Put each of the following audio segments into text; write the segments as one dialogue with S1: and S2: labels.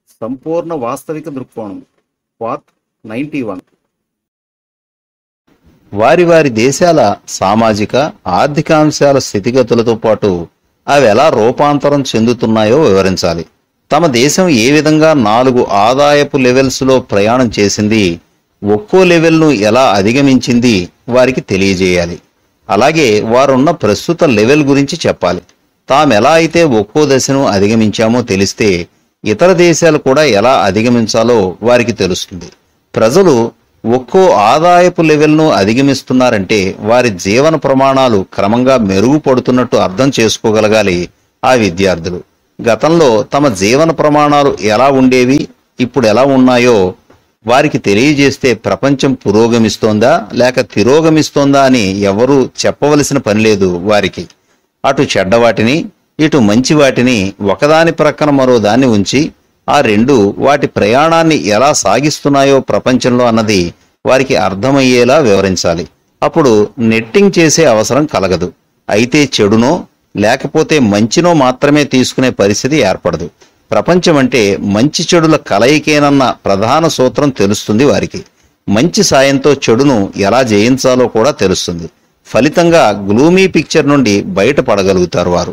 S1: సంపూర్ణ వాస్తవిక దృక్కోణం పార్ట్ నైంటీ వన్
S2: వారి వారి దేశాల సామాజిక ఆర్థిక అంశాల స్థితిగతులతో పాటు అవి ఎలా రూపాంతరం చెందుతున్నాయో వివరించాలి తమ దేశం ఏ విధంగా నాలుగు ఆదాయపు లెవెల్స్లో ప్రయాణం చేసింది ఒక్కో లెవెల్ను ఎలా అధిగమించింది వారికి తెలియజేయాలి అలాగే వారున్న ప్రస్తుత లెవెల్ గురించి చెప్పాలి తామెలా అయితే ఒక్కో దశను అధిగమించామో తెలిస్తే ఇతర దేశాలు కూడా ఎలా అధిగమించాలో వారికి తెలుస్తుంది ప్రజలు ఒక్కో ఆదాయపు లెవెల్ను అధిగమిస్తున్నారంటే వారి జీవన ప్రమాణాలు క్రమంగా మెరుగుపడుతున్నట్టు అర్థం చేసుకోగలగాలి ఆ విద్యార్థులు గతంలో తమ జీవన ప్రమాణాలు ఎలా ఉండేవి ఇప్పుడు ఎలా ఉన్నాయో వారికి తెలియజేస్తే ప్రపంచం పురోగమిస్తోందా లేక తిరోగమిస్తోందా అని ఎవరూ చెప్పవలసిన పని లేదు వారికి అటు చెడ్డవాటిని ఇటు మంచి వాటిని ఒకదాని ప్రక్కన మరో దాన్ని ఉంచి ఆ రెండు వాటి ప్రయాణాన్ని ఎలా సాగిస్తున్నాయో ప్రపంచంలో అన్నది వారికి అర్థమయ్యేలా వివరించాలి అప్పుడు నెట్టింగ్ చేసే అవసరం కలగదు అయితే చెడునో లేకపోతే మంచినో మాత్రమే తీసుకునే పరిస్థితి ఏర్పడదు ప్రపంచం అంటే మంచి చెడుల కలయికేనన్న ప్రధాన సూత్రం తెలుస్తుంది వారికి మంచి సాయంతో చెడును ఎలా జయించాలో కూడా తెలుస్తుంది ఫలితంగా గ్లూమీ పిక్చర్ నుండి బయటపడగలుగుతారు వారు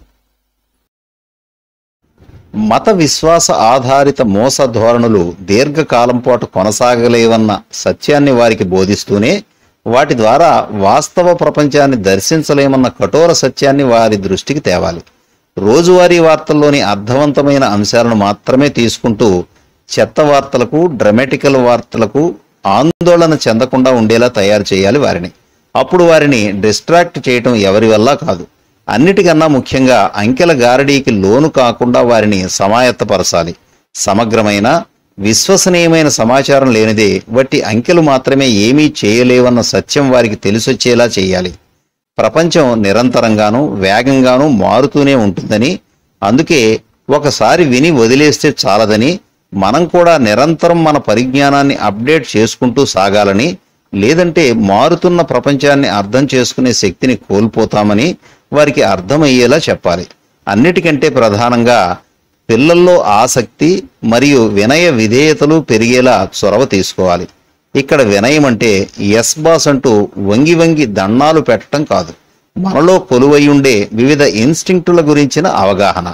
S2: మత విశ్వాస ఆధారిత మోస ధోరణులు దీర్ఘకాలం పాటు కొనసాగలేవన్న సత్యాన్ని వారికి బోధిస్తూనే వాటి ద్వారా వాస్తవ ప్రపంచాన్ని దర్శించలేమన్న కఠోర సత్యాన్ని వారి దృష్టికి తేవాలి రోజువారీ వార్తల్లోని అర్థవంతమైన అంశాలను మాత్రమే తీసుకుంటూ చెత్త వార్తలకు డ్రమాటికల్ వార్తలకు ఆందోళన చెందకుండా ఉండేలా తయారు చేయాలి వారిని అప్పుడు వారిని డిస్ట్రాక్ట్ చేయటం ఎవరి వల్ల కాదు అన్నిటికన్నా ముఖ్యంగా అంకెల గారడీకి లోను కాకుండా వారిని సమాయత్తపరచాలి సమగ్రమైన విశ్వసనీయమైన సమాచారం లేనిదే వట్టి అంకెలు మాత్రమే ఏమీ చేయలేవన్న సత్యం వారికి తెలిసొచ్చేలా చేయాలి ప్రపంచం నిరంతరంగానూ వేగంగానూ మారుతూనే ఉంటుందని అందుకే ఒకసారి విని వదిలేస్తే చాలదని మనం కూడా నిరంతరం మన పరిజ్ఞానాన్ని అప్డేట్ చేసుకుంటూ సాగాలని లేదంటే మారుతున్న ప్రపంచాన్ని అర్థం చేసుకునే శక్తిని కోల్పోతామని వారికి అర్థమయ్యేలా చెప్పాలి అన్నిటికంటే ప్రధానంగా పిల్లల్లో ఆసక్తి మరియు వినయ విధేయతలు పెరిగేలా చొరవ తీసుకోవాలి ఇక్కడ వినయం అంటే ఎస్ బాస్ అంటూ వంగి వంగి దండాలు పెట్టడం కాదు మనలో కొలువై ఉండే వివిధ ఇన్స్టింక్టుల గురించిన అవగాహన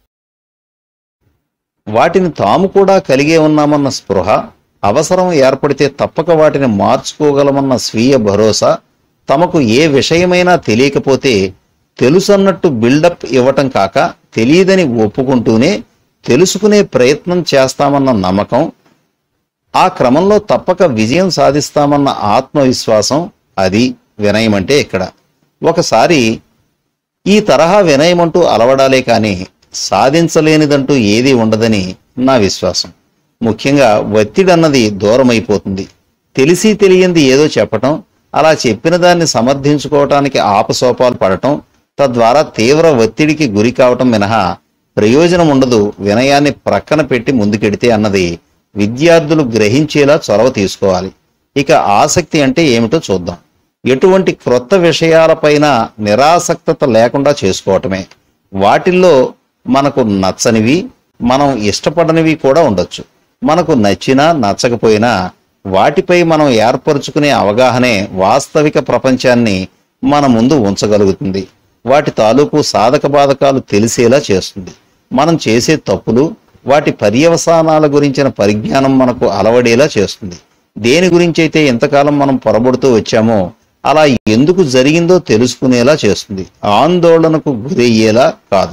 S2: వాటిని తాము కూడా కలిగే ఉన్నామన్న స్పృహ అవసరం ఏర్పడితే తప్పక వాటిని మార్చుకోగలమన్న స్వీయ భరోసా తమకు ఏ విషయమైనా తెలియకపోతే తెలుసన్నట్టు బిల్డప్ ఇవ్వటం కాక తెలియదని ఒప్పుకుంటూనే తెలుసుకునే ప్రయత్నం చేస్తామన్న నమ్మకం ఆ క్రమంలో తప్పక విజయం సాధిస్తామన్న ఆత్మవిశ్వాసం అది వినయం అంటే ఇక్కడ ఒకసారి ఈ తరహా వినయమంటూ అలవడాలే కానీ సాధించలేనిదంటూ ఏదీ ఉండదని నా విశ్వాసం ముఖ్యంగా ఒత్తిడి అన్నది దూరమైపోతుంది తెలిసి తెలియంది ఏదో చెప్పటం అలా చెప్పిన దాన్ని సమర్థించుకోవటానికి ఆపసోపాలు పడటం తద్వారా తీవ్ర ఒత్తిడికి గురి కావటం మినహా ప్రయోజనం ఉండదు వినయాన్ని ప్రక్కన పెట్టి ముందుకెడితే అన్నది విద్యార్థులు గ్రహించేలా చొరవ తీసుకోవాలి ఇక ఆసక్తి అంటే ఏమిటో చూద్దాం ఎటువంటి క్రొత్త విషయాలపైన నిరాసక్తత లేకుండా చేసుకోవటమే వాటిల్లో మనకు నచ్చనివి మనం ఇష్టపడనివి కూడా ఉండొచ్చు మనకు నచ్చినా నచ్చకపోయినా వాటిపై మనం ఏర్పరచుకునే అవగాహనే వాస్తవిక ప్రపంచాన్ని మన ముందు ఉంచగలుగుతుంది వాటి తాలూకు సాధక బాధకాలు తెలిసేలా చేస్తుంది మనం చేసే తప్పులు వాటి పర్యవసానాల గురించిన పరిజ్ఞానం మనకు అలవడేలా చేస్తుంది దేని గురించి అయితే ఎంతకాలం మనం పొరబడుతూ వచ్చామో అలా ఎందుకు జరిగిందో తెలుసుకునేలా చేస్తుంది ఆందోళనకు గురయ్యేలా కాదు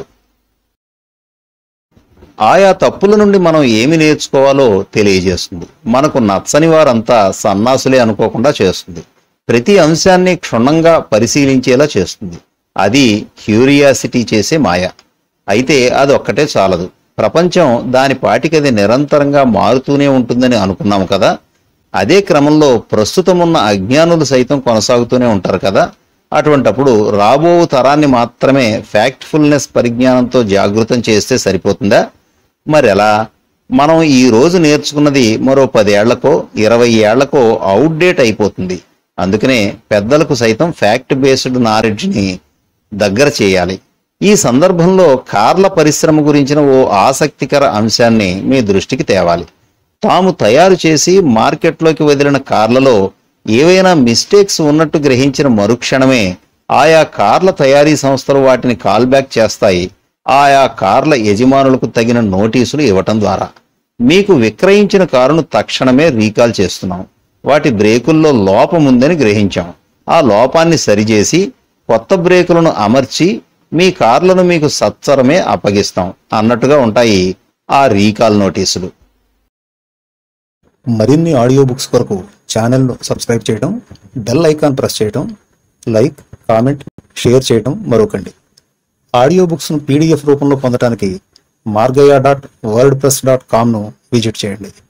S2: ఆయా తప్పుల నుండి మనం ఏమి నేర్చుకోవాలో తెలియజేస్తుంది మనకు నచ్చని వారంతా సన్నాసులే అనుకోకుండా చేస్తుంది ప్రతి అంశాన్ని క్షుణ్ణంగా పరిశీలించేలా చేస్తుంది అది క్యూరియాసిటీ చేసే మాయ అయితే అది ఒక్కటే చాలదు ప్రపంచం దాని పాటికది నిరంతరంగా మారుతూనే ఉంటుందని అనుకున్నాము కదా అదే క్రమంలో ప్రస్తుతం ఉన్న అజ్ఞానులు సైతం కొనసాగుతూనే ఉంటారు కదా అటువంటప్పుడు రాబో తరాన్ని మాత్రమే ఫ్యాక్ట్ఫుల్నెస్ పరిజ్ఞానంతో జాగృతం చేస్తే సరిపోతుందా మరి ఎలా మనం ఈ రోజు నేర్చుకున్నది మరో పదేళ్లకో ఇరవై ఏళ్లకో అవుట్డేట్ అయిపోతుంది అందుకనే పెద్దలకు సైతం ఫ్యాక్ట్ బేస్డ్ నాలెడ్జ్ని దగ్గర చేయాలి ఈ సందర్భంలో కార్ల పరిశ్రమ గురించిన ఓ ఆసక్తికర అంశాన్ని మీ దృష్టికి తేవాలి తాము తయారు చేసి మార్కెట్లోకి వదిలిన కార్లలో ఏవైనా మిస్టేక్స్ ఉన్నట్టు గ్రహించిన మరుక్షణమే ఆయా కార్ల తయారీ సంస్థలు వాటిని కాల్ బ్యాక్ చేస్తాయి ఆయా కార్ల యజమానులకు తగిన నోటీసులు ఇవ్వటం ద్వారా మీకు విక్రయించిన కారును తక్షణమే రీకాల్ చేస్తున్నాం వాటి బ్రేకుల్లో లోపం ఉందని గ్రహించాం ఆ లోపాన్ని సరిచేసి కొత్త బ్రేకులను అమర్చి మీ కార్లను మీకు సత్వరమే అప్పగిస్తాం అన్నట్టుగా ఉంటాయి ఆ రీకాల్ నోటీసులు
S3: మరిన్ని ఆడియో బుక్స్ కొరకు ఛానల్ను సబ్స్క్రైబ్ చేయడం బెల్ ఐకాన్ ప్రెస్ చేయడం లైక్ కామెంట్ షేర్ చేయడం మరొకండి ఆడియో బుక్స్ను పీడిఎఫ్ రూపంలో పొందడానికి Margayya dot WordPress dot కామ్ను విజిట్ చేయండి